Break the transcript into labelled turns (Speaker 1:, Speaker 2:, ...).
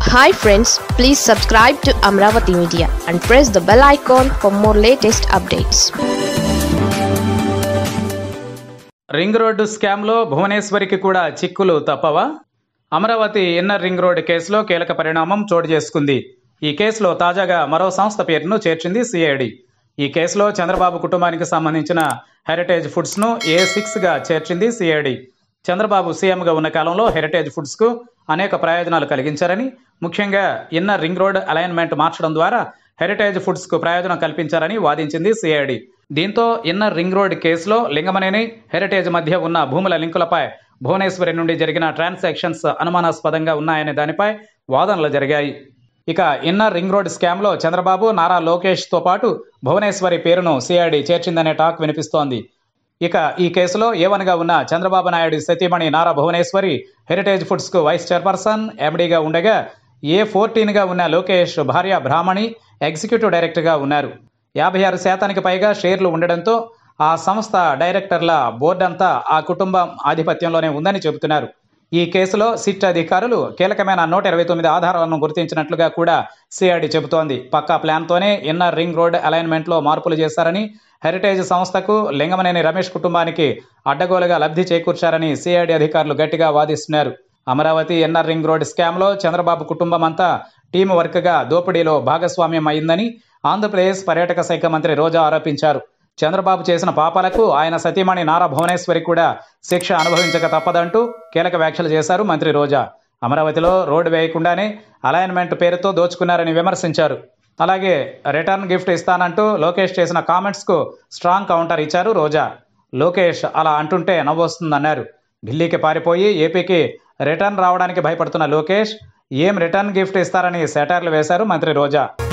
Speaker 1: hi friends please subscribe to Amaravati media and press the bell icon for more latest updates
Speaker 2: ring road స్కామ్లో భువనేశ్వరికి కూడా చిక్కులు తప్పవా Amaravati inner ring road కేసులో కీలక పరిణామం చోటు చేసుకుంది ఈ కేసులో తాజాగా మరో సంస్థ పేరును చేర్చింది సిఐడి ఈ కేసులో చంద్రబాబు కుటుంబానికి సంబంధించిన హెరిటేజ్ ఫుడ్స్ను ఏ సిక్స్గా చేర్చింది సిఐడి చంద్రబాబు సీఎంగా ఉన్న కాలంలో హెరిటేజ్ ఫుడ్స్కు అనేక ప్రయోజనాలు కలిగించారని ముఖ్యంగా ఇన్నర్ రింగ్ రోడ్ అలైన్మెంట్ మార్చడం ద్వారా హెరిటేజ్ ఫుడ్స్కు ప్రయోజనం కల్పించారని వాదించింది సిఐడి దీంతో ఇన్నర్ రింగ్ రోడ్ కేసులో లింగమనేని హెరిటేజ్ మధ్య ఉన్న భూముల లింకులపై భువనేశ్వరి నుండి జరిగిన ట్రాన్సాక్షన్స్ అనుమానాస్పదంగా ఉన్నాయనే దానిపై వాదనలు జరిగాయి ఇక ఇన్నర్ రింగ్ రోడ్ స్కామ్లో చంద్రబాబు నారా లోకేష్తో పాటు భువనేశ్వరి పేరును సిఐడి చేర్చిందనే టాక్ వినిపిస్తోంది ఇక ఈ కేసులో ఏవన్గా ఉన్న చంద్రబాబు నాయుడు సతీమణి నారా భువనేశ్వరి హెరిటేజ్ ఫుడ్స్కు వైస్ చైర్పర్సన్ ఎండీగా ఉండగా ఏ ఫోర్టీన్గా ఉన్న లోకేష్ భార్య బ్రాహ్మణి ఎగ్జిక్యూటివ్ డైరెక్టర్గా ఉన్నారు యాభై ఆరు శాతానికి పైగా షేర్లు ఉండడంతో ఆ సంస్థ డైరెక్టర్ల బోర్డు అంతా ఆ కుటుంబం ఆధిపత్యంలోనే ఉందని చెబుతున్నారు ఈ కేసులో సిట్ అధికారులు కీలకమైన నూట ఇరవై తొమ్మిది ఆధారాలను గుర్తించినట్లుగా కూడా సిఐడి చెబుతోంది పక్కా ప్లాన్తోనే ఇన్నర్ రింగ్ రోడ్ అలైన్మెంట్లో మార్పులు చేశారని హెరిటేజ్ సంస్థకు లింగమనేని రమేష్ కుటుంబానికి అడ్డగోలుగా లబ్ధి చేకూర్చారని సిఐడి అధికారులు గట్టిగా వాదిస్తున్నారు అమరావతి ఎన్ఆర్ రింగ్ రోడ్ స్కామ్లో చంద్రబాబు కుటుంబం అంతా టీం వర్క్గా దోపిడీలో భాగస్వామ్యం అయిందని ఆంధ్రప్రదేశ్ పర్యాటక శాఖ మంత్రి రోజా ఆరోపించారు చంద్రబాబు చేసిన పాపాలకు ఆయన సతీమణి నారా భువనేశ్వరి కూడా శిక్ష అనుభవించక తప్పదంటూ కీలక వ్యాఖ్యలు చేశారు మంత్రి రోజా అమరావతిలో రోడ్డు వేయకుండానే అలైన్మెంట్ పేరుతో దోచుకున్నారని విమర్శించారు అలాగే రిటర్న్ గిఫ్ట్ ఇస్తానంటూ లోకేష్ చేసిన కామెంట్స్కు స్ట్రాంగ్ కౌంటర్ ఇచ్చారు రోజా లోకేష్ అలా అంటుంటే నవ్వొస్తుందన్నారు ఢిల్లీకి పారిపోయి ఏపీకి రిటర్న్ రావడానికి భయపడుతున్న లోకేష్ ఏం రిటర్న్ గిఫ్ట్ ఇస్తారని సెటర్లు వేశారు మంత్రి రోజా